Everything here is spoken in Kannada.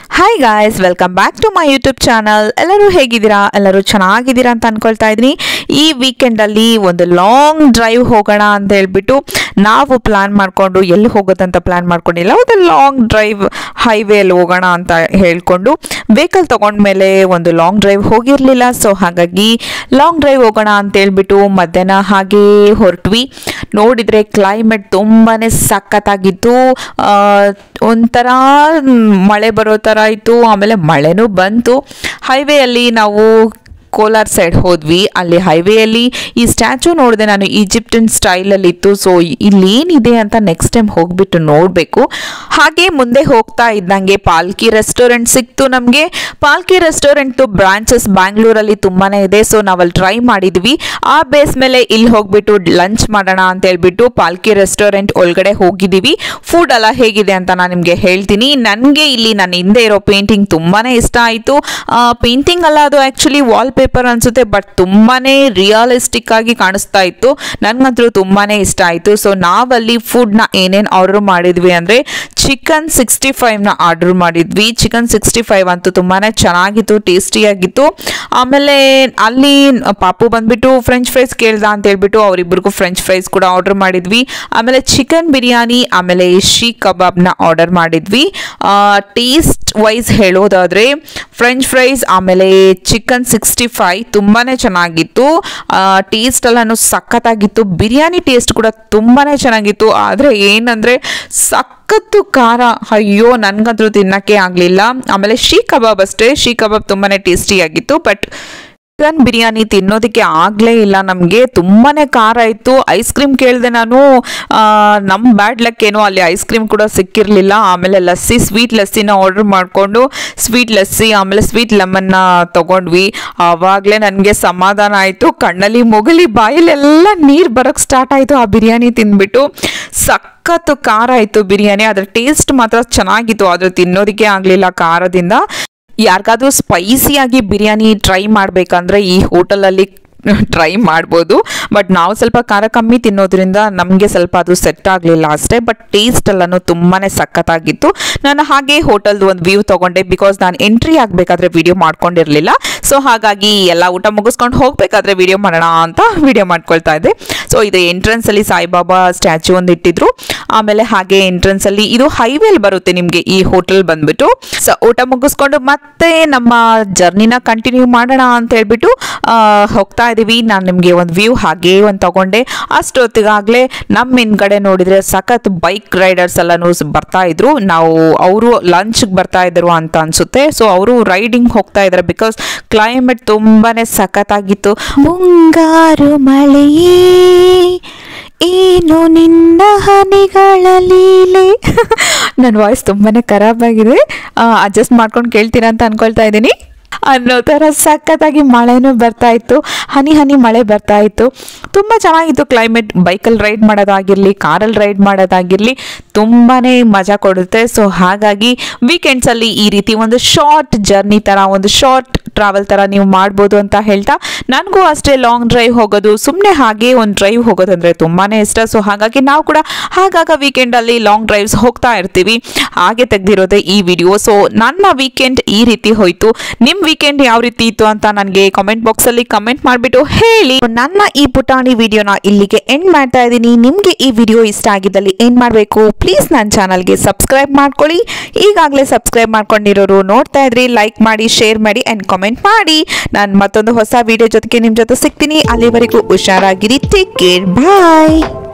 hi guys welcome back to my YouTube channel ಎಲ್ಲರೂ ಹೇಗಿದ್ದೀರಾ ಎಲ್ಲರೂ ಚೆನ್ನಾಗಿದ್ದೀರಾ ಅಂತ ಅನ್ಕೊಳ್ತಾ ಇದ್ದೀನಿ ಈ ವೀಕೆಂಡಲ್ಲಿ ಒಂದು ಲಾಂಗ್ ಡ್ರೈವ್ ಹೋಗೋಣ ಅಂತ ಹೇಳ್ಬಿಟ್ಟು ನಾವು ಪ್ಲ್ಯಾನ್ ಮಾಡಿಕೊಂಡು ಎಲ್ಲಿ ಹೋಗೋದಂತ ಪ್ಲ್ಯಾನ್ ಮಾಡ್ಕೊಂಡಿಲ್ಲ ಒಂದು ಲಾಂಗ್ ಡ್ರೈವ್ ಹೈವೇಲಿ ಹೋಗೋಣ ಅಂತ ಹೇಳ್ಕೊಂಡು ವೆಹಿಕಲ್ ತೊಗೊಂಡ್ಮೇಲೆ ಒಂದು ಲಾಂಗ್ ಡ್ರೈವ್ ಹೋಗಿರಲಿಲ್ಲ ಸೊ ಹಾಗಾಗಿ ಲಾಂಗ್ ಡ್ರೈವ್ ಹೋಗೋಣ ಅಂತ ಹೇಳ್ಬಿಟ್ಟು ಮಧ್ಯಾಹ್ನ ಹಾಗೇ ಹೊರಟ್ವಿ ನೋಡಿದರೆ ಕ್ಲೈಮೇಟ್ ತುಂಬಾ ಸಖತ್ತಾಗಿತ್ತು ಆ, ಒಂಥರ ಮಳೆ ಬರೋ ಥರ ಇತ್ತು ಆಮೇಲೆ ಮಳೆನೂ ಬಂತು ಹೈವೇಯಲ್ಲಿ ನಾವು ಕೋಲಾರ್ ಸೈಡ್ ಹೋದ್ವಿ ಅಲ್ಲಿ ಹೈವೇಯಲ್ಲಿ ಈ ಸ್ಟ್ಯಾಚು ನೋಡಿದೆ ನಾನು ಈಜಿಪ್ಟಿನ್ ಸ್ಟೈಲಲ್ಲಿ ಇತ್ತು ಸೊ ಇಲ್ಲಿ ಏನಿದೆ ಅಂತ ನೆಕ್ಸ್ಟ್ ಟೈಮ್ ಹೋಗ್ಬಿಟ್ಟು ನೋಡಬೇಕು ಹಾಗೆ ಮುಂದೆ ಹೋಗ್ತಾ ಇದ್ದಂಗೆ ಪಾಲ್ಕಿ ರೆಸ್ಟೋರೆಂಟ್ ಸಿಕ್ತು ನಮಗೆ ಪಾಲ್ಕಿ ರೆಸ್ಟೋರೆಂಟ್ದು ಬ್ರಾಂಚಸ್ ಬ್ಯಾಂಗ್ಳೂರಲ್ಲಿ ತುಂಬಾ ಇದೆ ಸೊ ನಾವಲ್ಲಿ ಟ್ರೈ ಮಾಡಿದ್ವಿ ಆ ಬೇಸ್ ಮೇಲೆ ಇಲ್ಲಿ ಹೋಗ್ಬಿಟ್ಟು ಲಂಚ್ ಮಾಡೋಣ ಅಂತ ಹೇಳ್ಬಿಟ್ಟು ಪಾಲ್ಕಿ ರೆಸ್ಟೋರೆಂಟ್ ಒಳಗಡೆ ಹೋಗಿದ್ದೀವಿ ಫುಡ್ ಎಲ್ಲ ಹೇಗಿದೆ ಅಂತ ನಾನು ನಿಮಗೆ ಹೇಳ್ತೀನಿ ನನಗೆ ಇಲ್ಲಿ ನನ್ನ ಹಿಂದೆ ಇರೋ ಪೇಂಟಿಂಗ್ ತುಂಬಾ ಇಷ್ಟ ಆಯಿತು ಪೇಂಟಿಂಗ್ ಅಲ್ಲ ಅದು ಆ್ಯಕ್ಚುಲಿ ವಾಲ್ ಪೇಪರ್ ಅನಿಸುತ್ತೆ ಬಟ್ ತುಂಬಾ ರಿಯಲಿಸ್ಟಿಕ್ ಆಗಿ ಕಾಣಿಸ್ತಾ ಇತ್ತು ನನಗಂತೂ ತುಂಬಾ ಇಷ್ಟ ಆಯಿತು ಸೊ ನಾವಲ್ಲಿ ಫುಡ್ನ ಏನೇನು ಆರ್ಡರ್ ಮಾಡಿದ್ವಿ ಅಂದರೆ ಚಿಕನ್ ಸಿಕ್ಸ್ಟಿ ಫೈವ್ನ ಆರ್ಡರ್ ಮಾಡಿದ್ವಿ ಚಿಕನ್ ಸಿಕ್ಸ್ಟಿ ಫೈವ್ ಅಂತೂ ತುಂಬಾ ಚೆನ್ನಾಗಿತ್ತು ಟೇಸ್ಟಿಯಾಗಿತ್ತು ಆಮೇಲೆ ಅಲ್ಲಿ ಪಾಪು ಬಂದ್ಬಿಟ್ಟು ಫ್ರೆಂಚ್ ಫ್ರೈಸ್ ಕೇಳ್ದ ಅಂತ ಹೇಳ್ಬಿಟ್ಟು ಅವರಿಬ್ಬರಿಗೂ ಫ್ರೆಂಚ್ ಫ್ರೈಸ್ ಕೂಡ ಆರ್ಡರ್ ಮಾಡಿದ್ವಿ ಆಮೇಲೆ ಚಿಕನ್ ಬಿರಿಯಾನಿ ಆಮೇಲೆ ಶೀ ಕಬಾಬ್ನ ಆರ್ಡರ್ ಮಾಡಿದ್ವಿ ಟೇಸ್ಟ್ ವೈಸ್ ಹೇಳೋದಾದರೆ ಫ್ರೆಂಚ್ ಫ್ರೈಸ್ ಆಮೇಲೆ ಚಿಕನ್ ಸಿಕ್ಸ್ಟಿ ಫೈ ತುಂಬಾ ಚೆನ್ನಾಗಿತ್ತು ಟೇಸ್ಟ್ ಎಲ್ಲನೂ ಸಖತ್ತಾಗಿತ್ತು ಬಿರಿಯಾನಿ ಟೇಸ್ಟ್ ಕೂಡ ತುಂಬಾ ಚೆನ್ನಾಗಿತ್ತು ಆದರೆ ಏನಂದರೆ ಸಖತ್ತು ಖಾರ ಅಯ್ಯೋ ನನಗಂತೂ ತಿನ್ನೋಕ್ಕೆ ಆಗಲಿಲ್ಲ ಆಮೇಲೆ ಶೀ ಕಬಾಬ್ ಅಷ್ಟೇ ಶೀ ಕಬಾಬ್ ತುಂಬಾ ಟೇಸ್ಟಿಯಾಗಿತ್ತು ಬಟ್ ಚಿಕನ್ ಬಿರಿಯಾನಿ ತಿನ್ನೋದಕ್ಕೆ ಆಗಲೇ ಇಲ್ಲ ನಮಗೆ ತುಂಬಾ ಖಾರ ಇತ್ತು ಐಸ್ ಕ್ರೀಮ್ ಕೇಳಿದೆ ನಾನು ಆ, ನಮ್ಮ ಬ್ಯಾಡ್ ಲಕ್ ಏನೋ ಅಲ್ಲಿ ಐಸ್ ಕ್ರೀಮ್ ಕೂಡ ಸಿಕ್ಕಿರಲಿಲ್ಲ ಆಮೇಲೆ ಲಸ್ಸಿ ಸ್ವೀಟ್ ಲಸ್ಸಿನ ಆರ್ಡರ್ ಮಾಡಿಕೊಂಡು ಸ್ವೀಟ್ ಲಸ್ಸಿ ಆಮೇಲೆ ಸ್ವೀಟ್ ಲೆಮನ್ನ ತೊಗೊಂಡ್ವಿ ಆವಾಗಲೇ ನನಗೆ ಸಮಾಧಾನ ಆಯಿತು ಕಣ್ಣಲ್ಲಿ ಮೊಗಲಿ ಬಾಯಲ್ಲೆಲ್ಲ ನೀರು ಬರೋಕ್ಕೆ ಸ್ಟಾರ್ಟ್ ಆಯಿತು ಆ ಬಿರಿಯಾನಿ ತಿಂದ್ಬಿಟ್ಟು ಸಖತ್ತು ಖಾರ ಆಯಿತು ಬಿರಿಯಾನಿ ಅದರ ಟೇಸ್ಟ್ ಮಾತ್ರ ಚೆನ್ನಾಗಿತ್ತು ಆದರೆ ತಿನ್ನೋದಕ್ಕೆ ಆಗಲಿಲ್ಲ ಖಾರದಿಂದ ಯಾರಿಗಾದ್ರೂ ಸ್ಪೈಸಿಯಾಗಿ ಬಿರಿಯಾನಿ ಟ್ರೈ ಮಾಡಬೇಕಂದ್ರೆ ಈ ಹೋಟೆಲಲ್ಲಿ ಟ್ರೈ ಮಾಡ್ಬೋದು ಬಟ್ ನಾವು ಸ್ವಲ್ಪ ಖಾರ ಕಮ್ಮಿ ತಿನ್ನೋದ್ರಿಂದ ನಮಗೆ ಸ್ವಲ್ಪ ಅದು ಸೆಟ್ ಆಗಲಿಲ್ಲ ಅಷ್ಟೇ ಬಟ್ ಟೇಸ್ಟ್ ಎಲ್ಲನೂ ತುಂಬಾ ಸಖತ್ತಾಗಿತ್ತು ನಾನು ಹಾಗೆ ಹೋಟೆಲ್ದು ಒಂದು ವ್ಯೂ ತೊಗೊಂಡೆ ಬಿಕಾಸ್ ನಾನು ಎಂಟ್ರಿ ಆಗಬೇಕಾದ್ರೆ ವಿಡಿಯೋ ಮಾಡ್ಕೊಂಡಿರಲಿಲ್ಲ ಸೊ ಹಾಗಾಗಿ ಎಲ್ಲ ಊಟ ಮುಗಿಸ್ಕೊಂಡು ಹೋಗಬೇಕಾದ್ರೆ ವಿಡಿಯೋ ಮಾಡೋಣ ಅಂತ ವಿಡಿಯೋ ಮಾಡ್ಕೊಳ್ತಾ ಇದ್ದೆ ಸೊ ಇದು ಎಂಟ್ರೆನ್ಸಲ್ಲಿ ಸಾಯಿಬಾಬಾ ಸ್ಟ್ಯಾಚು ಒಂದು ಇಟ್ಟಿದ್ರು ಆಮೇಲೆ ಹಾಗೆ ಎಂಟ್ರೆನ್ಸಲ್ಲಿ ಇದು ಹೈವೇಲಿ ಬರುತ್ತೆ ನಿಮಗೆ ಈ ಹೋಟೆಲ್ ಬಂದ್ಬಿಟ್ಟು ಸೊ ಊಟ ಮುಗಿಸ್ಕೊಂಡು ಮತ್ತೆ ನಮ್ಮ ಜರ್ನಿನ ಕಂಟಿನ್ಯೂ ಮಾಡೋಣ ಅಂತ ಹೇಳ್ಬಿಟ್ಟು ಆ, ಹೋಗ್ತಾ ಇದೀವಿ ನಾನು ನಿಮಗೆ ಒಂದು ವ್ಯೂ ಹಾಗೆ ಒಂದು ತಗೊಂಡೆ ಅಷ್ಟೊತ್ತಿಗಾಗಲೇ ನಮ್ಮ ಹಿಂದ್ಗಡೆ ನೋಡಿದರೆ ಸಖತ್ ಬೈಕ್ ರೈಡರ್ಸ್ ಎಲ್ಲನೂ ಸ್- ಬರ್ತಾ ಇದ್ರು ನಾವು ಅವರು ಲಂಚ್ಗೆ ಬರ್ತಾ ಇದ್ರು ಅಂತ ಅನ್ಸುತ್ತೆ ಸೊ ಅವರು ರೈಡಿಂಗ್ ಹೋಗ್ತಾ ಇದ್ದಾರೆ ಬಿಕಾಸ್ ಕ್ಲೈಮೇಟ್ ತುಂಬಾನೇ ಸಖತ್ತಾಗಿತ್ತು ಮುಂಗಾರು ಮಳೆಯೇ ಏನು ನಿನ್ನ ಹನಿಗಳ ಲೀಲೆ ನನ್ನ ವಾಯ್ಸ್ ತುಂಬಾನೇ ಖರಾಬ್ ಆಗಿದೆ ಅಡ್ಜಸ್ಟ್ ಮಾಡ್ಕೊಂಡು ಕೇಳ್ತೀರಾ ಅಂತ ಅನ್ಕೊಳ್ತಾ ಇದ್ದೀನಿ ಅನ್ನೋ ಥರ ಸಖತ್ತಾಗಿ ಮಳೆನೂ ಬರ್ತಾ ಇತ್ತು ಹನಿ ಹನಿ ಮಳೆ ಬರ್ತಾ ಇತ್ತು ತುಂಬ ಚೆನ್ನಾಗಿತ್ತು ಕ್ಲೈಮೇಟ್ ಬೈಕಲ್ಲಿ ರೈಡ್ ಮಾಡೋದಾಗಿರಲಿ ಕಾರಲ್ಲಿ ರೈಡ್ ಮಾಡೋದಾಗಿರಲಿ ತುಂಬಾ ಮಜಾ ಕೊಡುತ್ತೆ ಸೊ ಹಾಗಾಗಿ ವೀಕೆಂಡ್ಸಲ್ಲಿ ಈ ರೀತಿ ಒಂದು ಶಾರ್ಟ್ ಜರ್ನಿ ಥರ ಒಂದು ಶಾರ್ಟ್ ಟ್ರಾವೆಲ್ ಥರ ನೀವು ಮಾಡ್ಬೋದು ಅಂತ ಹೇಳ್ತಾ ನನಗೂ ಅಷ್ಟೇ ಲಾಂಗ್ ಡ್ರೈವ್ ಹೋಗೋದು ಸುಮ್ಮನೆ ಹಾಗೆ ಒಂದು ಡ್ರೈವ್ ಹೋಗೋದಂದ್ರೆ ತುಂಬಾ ಇಷ್ಟ ಸೊ ಹಾಗಾಗಿ ನಾವು ಕೂಡ ಆಗಾಗ ವೀಕೆಂಡಲ್ಲಿ ಲಾಂಗ್ ಡ್ರೈವ್ಸ್ ಹೋಗ್ತಾ ಇರ್ತೀವಿ ಹಾಗೆ ತೆಗ್ದಿರೋದೇ ಈ ವಿಡಿಯೋ ಸೊ ನನ್ನ ವೀಕೆಂಡ್ ಈ ರೀತಿ ಹೋಯ್ತು ನಿಮ್ಮ ವೀಕೆಂಡ್ ಯಾವ ರೀತಿ ಇತ್ತು ಅಂತ ನನಗೆ ಕಾಮೆಂಟ್ ಬಾಕ್ಸಲ್ಲಿ ಕಮೆಂಟ್ ಮಾಡಿಬಿಟ್ಟು ಹೇಳಿ ನನ್ನ ಈ ಪುಟಾಣಿ ವಿಡಿಯೋನ ಇಲ್ಲಿಗೆ ಎಂಡ್ ಮಾಡ್ತಾ ಇದ್ದೀನಿ ನಿಮಗೆ ಈ ವಿಡಿಯೋ ಇಷ್ಟ ಆಗಿದ್ದಲ್ಲಿ ಏನು ಮಾಡಬೇಕು ಪ್ಲೀಸ್ ನನ್ನ ಚಾನಲ್ಗೆ ಸಬ್ಸ್ಕ್ರೈಬ್ ಮಾಡ್ಕೊಳ್ಳಿ ಈಗಾಗಲೇ ಸಬ್ಸ್ಕ್ರೈಬ್ ಮಾಡ್ಕೊಂಡಿರೋರು ನೋಡ್ತಾ ಇದ್ರಿ ಲೈಕ್ ಮಾಡಿ ಶೇರ್ ಮಾಡಿ ಆ್ಯಂಡ್ ಕಾಮೆಂಟ್ ಮಾಡಿ ನಾನು ಮತ್ತೊಂದು ಹೊಸ ವಿಡಿಯೋ ಜೊತೆಗೆ ನಿಮ್ಮ ಜೊತೆ ಸಿಗ್ತೀನಿ ಅಲ್ಲಿವರೆಗೂ ಹುಷಾರಾಗಿರಿ ಟೇಕ್ ಕೇರ್ ಬಾಯ್